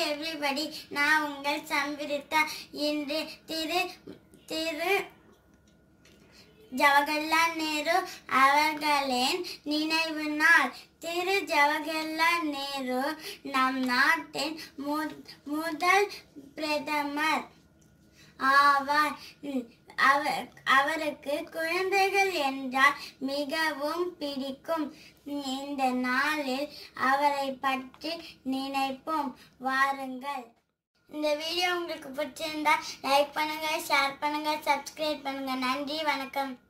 everybody நான் உங்கள் சம்பிரித்தா இன்று திரு திரு ஜவஹர்லால் நேரு அவர்களின் நினைவு நாள் திரு ஜவஹர்லால் நேரு நம் நாட்டின் மு- முதல் பிரதமர் ஆவார் ம், அவர் அவருக்கு குழந்தைகள் என்றால் மிகவும் பிடிக்கும் இந்த நாளில் அவரை பற்றி நினைப்போம் வாருங்கள் இந்த வீடியோ உங்களுக்கு பிடிச்சிருந்தா லைக் பண்ணுங்க ஷேர் பண்ணுங்க சப்ஸ்கிரைப் பண்ணுங்க நன்றி வணக்கம்